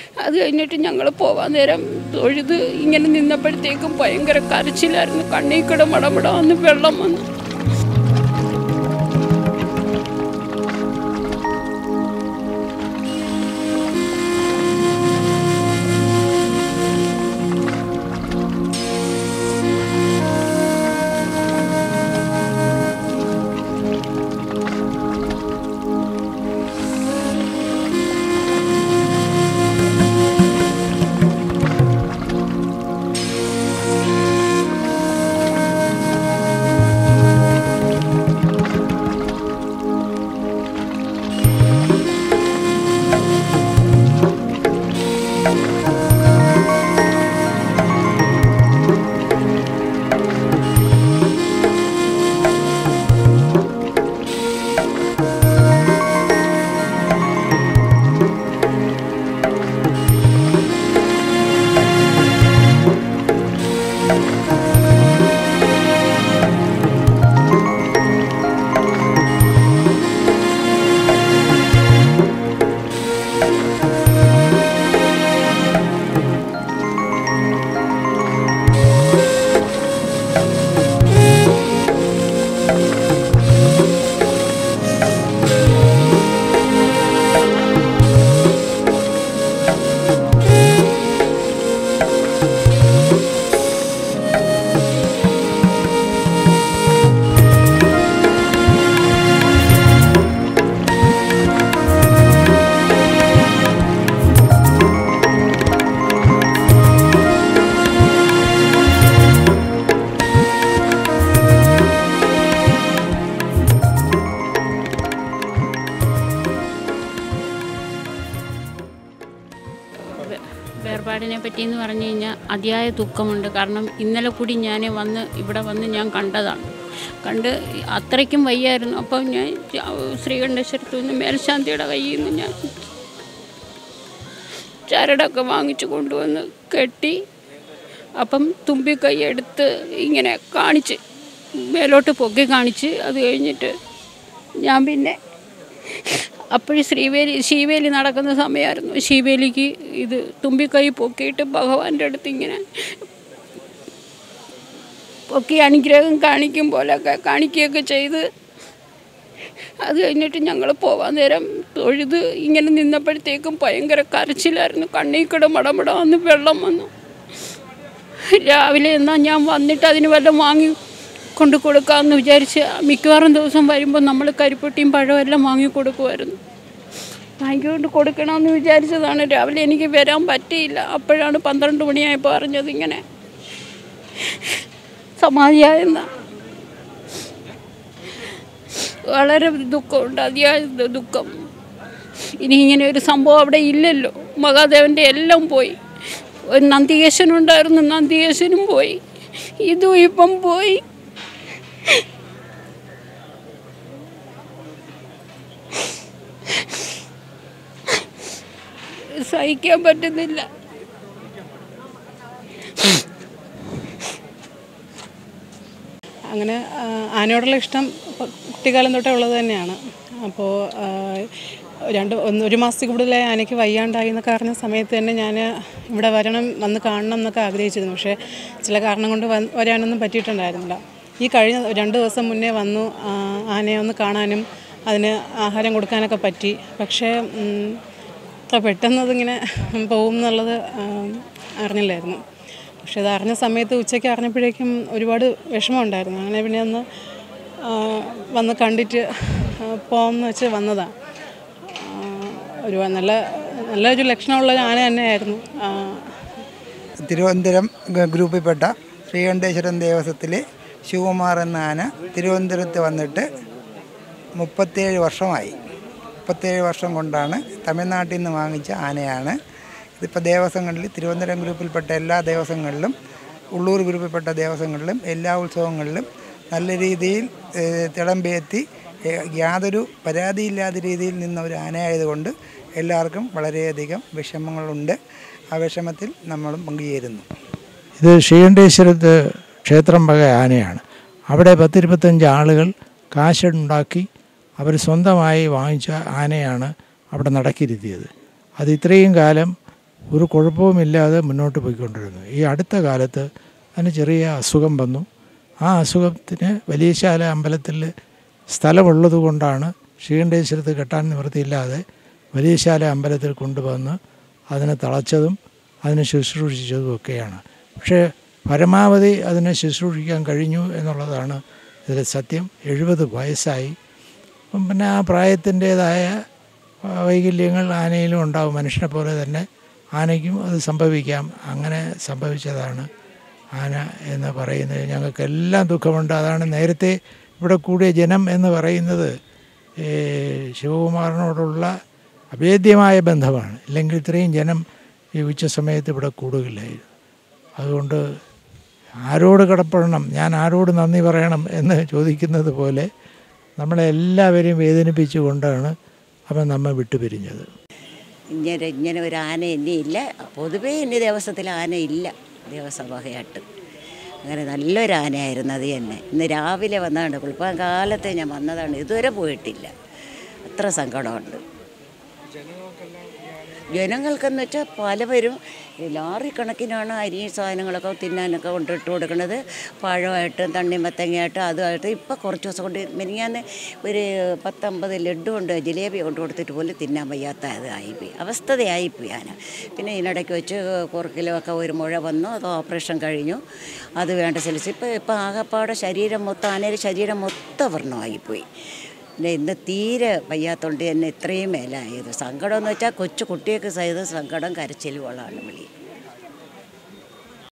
അത് കഴിഞ്ഞിട്ട് ഞങ്ങൾ പോവാൻ നേരം തൊഴുത് ഇങ്ങനെ നിന്നപ്പോഴത്തേക്കും ഭയങ്കര കരച്ചിലായിരുന്നു കണ്ണീ കൂടെ മടമടാന്ന് വെള്ളം വന്നു വേ- വേർപാടിനെ പറ്റി എന്ന് പറഞ്ഞു കഴിഞ്ഞാൽ അതിയായ ദുഃഖമുണ്ട് കാരണം ഇന്നലെ കൂടി ഞാൻ വന്ന് ഇവിടെ വന്ന് ഞാൻ കണ്ടതാണ് കണ്ട് അത്രയ്ക്കും വയ്യായിരുന്നു അപ്പം ഞാൻ ശ്രീകണ്ഠേശ്വരത്തു നിന്ന് മേൽശാന്തിയുടെ കയ്യിൽ നിന്ന് ഞാൻ ചരടൊക്കെ വാങ്ങിച്ചു കൊണ്ടുവന്ന് കെട്ടി അപ്പം തുമ്പിക്കൈ എടുത്ത് ഇങ്ങനെ കാണിച്ച് മേലോട്ട് പൊക്കി കാണിച്ച് അത് കഴിഞ്ഞിട്ട് ഞാൻ പിന്നെ അപ്പോഴും ശ്രീവേലി ശീവേലി നടക്കുന്ന സമയമായിരുന്നു ശീവേലിക്ക് ഇത് തുമ്പിക്കൈ പൊക്കിയിട്ട് ഭഗവാന്റെ അടുത്ത് ഇങ്ങനെ പൊക്കി അനുഗ്രഹം കാണിക്കും പോലെയൊക്കെ കാണിക്കുകയൊക്കെ ചെയ്ത് അത് കഴിഞ്ഞിട്ട് ഞങ്ങൾ പോവാൻ നേരം തൊഴുത് ഇങ്ങനെ നിന്നപ്പോഴത്തേക്കും ഭയങ്കര കരച്ചിലായിരുന്നു കണ്ണീ കൂടെ മടമടാന്ന് വെള്ളം വന്നു രാവിലെ എന്നാൽ ഞാൻ വന്നിട്ട് അതിന് വല്ലതും വാങ്ങി കൊണ്ട് കൊടുക്കാമെന്ന് വിചാരിച്ച് മിക്കവാറും ദിവസം വരുമ്പോൾ നമ്മൾ കരിപ്പൊട്ടിയും പഴവും എല്ലാം വാങ്ങി കൊടുക്കുമായിരുന്നു വാങ്ങിക്കൊണ്ട് കൊടുക്കണമെന്ന് വിചാരിച്ചതാണ് രാവിലെ എനിക്ക് വരാൻ പറ്റിയില്ല അപ്പോഴാണ് പന്ത്രണ്ട് മണിയായപ്പോൾ അറിഞ്ഞത് ഇങ്ങനെ സമാധിയായെന്ന വളരെ ദുഃഖമുണ്ട് അതിയായ ദു- ദുഃഖം ഇനി ഇങ്ങനെ ഒരു സംഭവം അവിടെ ഇല്ലല്ലോ മഹാദേവൻ്റെ എല്ലാം പോയി ഒരു നന്ദികേശൻ ഉണ്ടായിരുന്നു നന്ദികേശനും പോയി ഇതും ഇപ്പം പോയി സഹിക്കാൻ പറ്റുന്നില്ല അങ്ങനെ ആ, ആനയോടുള്ള ഇഷ്ടം പ- കുട്ടിക്കാലം തൊട്ടേ ഉള്ളത് തന്നെയാണ് അപ്പോൾ ആ, രണ്ട് ഒന്ന് ഒരു മാസത്തിൽ കൂടുതലായി ആനയ്ക്ക് വയ്യാണ്ടായി എന്നൊക്കെ അറിഞ്ഞ സമയത്ത് തന്നെ ഞാൻ ഇവിടെ വരണം വന്ന് കാണണം എന്നൊക്കെ ആഗ്രഹിച്ചിരുന്നു പക്ഷേ ചില കാരണം കൊണ്ട് വന്ന് വരാനൊന്നും പറ്റിയിട്ടുണ്ടായിരുന്നില്ല ഈ കഴിഞ്ഞ രണ്ട് ദിവസം മുന്നേ വന്നു ആ, ആനയെ ഒന്ന് കാണാനും അതിന് ആഹാരം കൊടുക്കാനൊക്കെ പറ്റി പക്ഷേ ഉം, അത്ര പെട്ടെന്ന് അതിങ്ങനെ പോകും എന്നുള്ളത് ആ, അറിഞ്ഞില്ലായിരുന്നു പക്ഷെ അത് അറിഞ്ഞ സമയത്ത് ഉച്ചയ്ക്ക് അറിഞ്ഞപ്പോഴേക്കും ഒരുപാട് വിഷമമുണ്ടായിരുന്നു അങ്ങനെ പിന്നെ ഒന്ന് ആ, വന്ന് കണ്ടിട്ട് പോകാമെന്ന് വെച്ച് വന്നതാണ് ഒരു നല്ല നല്ലൊരു ലക്ഷണമുള്ള ആന തന്നെയായിരുന്നു ആ, തിരുവനന്തപുരം ഗ- ഗ്രൂപ്പിൽപ്പെട്ട ശ്രീകണ്ഠേശ്വരം ദേവസ്വത്തിലെ ശിവകുമാർ എന്ന ആന തിരുവനന്തപുരത്ത് വന്നിട്ട് മുപ്പത്തേഴ് വർഷമായി മുപ്പത്തേഴ് വർഷം കൊണ്ടാണ് തമിഴ്നാട്ടിൽ നിന്ന് വാങ്ങിച്ച ആനയാണ് ഇതിപ്പോൾ ദേവസ്വങ്ങളിൽ തിരുവനന്തപുരം ഗ്രൂപ്പിൽപ്പെട്ട എല്ലാ ദേവസ്വങ്ങളിലും ഉള്ളൂർ ഗ്രൂപ്പിൽപ്പെട്ട ദേവസ്വങ്ങളിലും എല്ലാ ഉത്സവങ്ങളിലും നല്ല രീതിയിൽ ഏഹ്, തിളമ്പേത്തി ഏഹ്, യാതൊരു പരാതിയില്ലാത്ത രീതിയിൽ നിന്ന ഒരു ആനയായതുകൊണ്ട് എല്ലാവർക്കും വളരെയധികം വിഷമങ്ങളുണ്ട് ആ വിഷമത്തിൽ നമ്മളും പങ്കുചേരുന്നു ഇത് ശ്രീകണ്ഠേശ്വരത്ത് ക്ഷേത്രം വക ആനയാണ് അവിടെ പത്തിരുപത്തഞ്ച് ആളുകൾ കാശുണ്ടാക്കി അവർ സ്വന്തമായി വാങ്ങിച്ച ആനയാണ് അവിടെ നടക്കിരുത്തിയത് അത് ഇത്രയും കാലം ഒരു കുഴപ്പവുമില്ലാതെ മുന്നോട്ട് പോയിക്കൊണ്ടിരുന്നു ഈ അടുത്ത കാലത്ത് അതിന് ചെറിയ അസുഖം വന്നു ആ അസുഖത്തിന് വലിയശാല അമ്പലത്തിൽ സ്ഥലമുള്ളത് കൊണ്ടാണ് ശ്രീകണ്ഠേശ്വരത്ത് കെട്ടാൻ നിവൃത്തിയില്ലാതെ വലിയശാല അമ്പലത്തിൽ കൊണ്ടുവന്ന് അതിനെ തളച്ചതും അതിനെ ശുശ്രൂഷിച്ചതും ഒക്കെയാണ് പക്ഷേ പരമാവധി അതിനെ ശുശ്രൂഷിക്കാൻ കഴിഞ്ഞു എന്നുള്ളതാണ് ഇതിലെ സത്യം എഴുപത് വയസ്സായി അപ്പം പിന്നെ ആ പ്രായത്തിൻ്റേതായ വൈകല്യങ്ങൾ ആനയിലും ഉണ്ടാവും മനുഷ്യനെ പോലെ തന്നെ ആനയ്ക്കും അത് സംഭവിക്കാം അങ്ങനെ സംഭവിച്ചതാണ് ആന എന്ന് പറയുന്നത് ഞങ്ങൾക്കെല്ലാം ദുഃഖമുണ്ട് അതാണ് നേരത്തെ ഇവിടെ കൂടിയ ജനം എന്ന് പറയുന്നത് ഈ ശിവകുമാറിനോടുള്ള അഭേദ്യമായ ബന്ധമാണ് ഇല്ലെങ്കിൽ ഇത്രയും ജനം ഈ ഉച്ച സമയത്ത് ഇവിടെ കൂടുകയില്ലായിരുന്നു അതുകൊണ്ട് ആരോട് കടപ്പെടണം ഞാൻ ആരോട് നന്ദി പറയണം എന്ന് ചോദിക്കുന്നത് പോലെ നമ്മളെ എല്ലാവരെയും വേദനിപ്പിച്ചുകൊണ്ടാണ് അവൻ നമ്മെ വിട്ടുപിരിഞ്ഞത് ഇങ്ങനെ ഇങ്ങനെ ഒരു ആന ഇനിയില്ല പൊതുവേ ഇനി ദേവസ്വത്തിൽ ആന ഇല്ല ദേവസഭയായിട്ട് അങ്ങനെ നല്ലൊരു ആനയായിരുന്നു അത് തന്നെ ഇന്ന് രാവിലെ വന്നതാണ് കുളിപ്പാൻ കാലത്തെ ഞാൻ വന്നതാണ് ഇതുവരെ പോയിട്ടില്ല അത്ര സങ്കടമുണ്ട് ജനങ്ങൾക്കെന്ന് വെച്ചാൽ പലവരും ഈ ലോറി കണക്കിനാണ് അരി സാധനങ്ങളൊക്കെ തിന്നാനൊക്കെ കൊണ്ടിട്ട് കൊടുക്കുന്നത് പഴമായിട്ടും തണ്ണിമത്തങ്ങയായിട്ടും അതുമായിട്ട് ഇപ്പോൾ കുറച്ച് ദിവസം കൊണ്ട് മിനിങ്ങാന്ന് ഒരു പത്തമ്പത് ലഡു കൊണ്ട് ജിലേബി കൊണ്ട് കൊടുത്തിട്ട് പോലും തിന്നാൻ വയ്യാത്ത അത് ആയിപ്പോയി അവസ്ഥതയായിപ്പോയി ആന പിന്നെ ഇതിനിടയ്ക്ക് വെച്ച് കുറുക്കിലുമൊക്കെ ഒരു മുഴ വന്നു അത് ഓപ്പറേഷൻ കഴിഞ്ഞു അത് വേണ്ട ചികിത്സ ഇപ്പോൾ ഇപ്പോൾ ആകപ്പാടെ ശരീരം മൊത്തം ആനയുടെ ശരീരം മൊത്തം വർണ്ണമായിപ്പോയി പിന്നെ ഇന്ന് തീരെ വയ്യാത്തോണ്ട് തന്നെ ഇത്രയും മേലായത് സങ്കടം എന്ന് വെച്ചാൽ കൊച്ചു കുട്ടിയൊക്കെ സഹിതം സങ്കടം കരച്ചിലുകളാണ് വിളി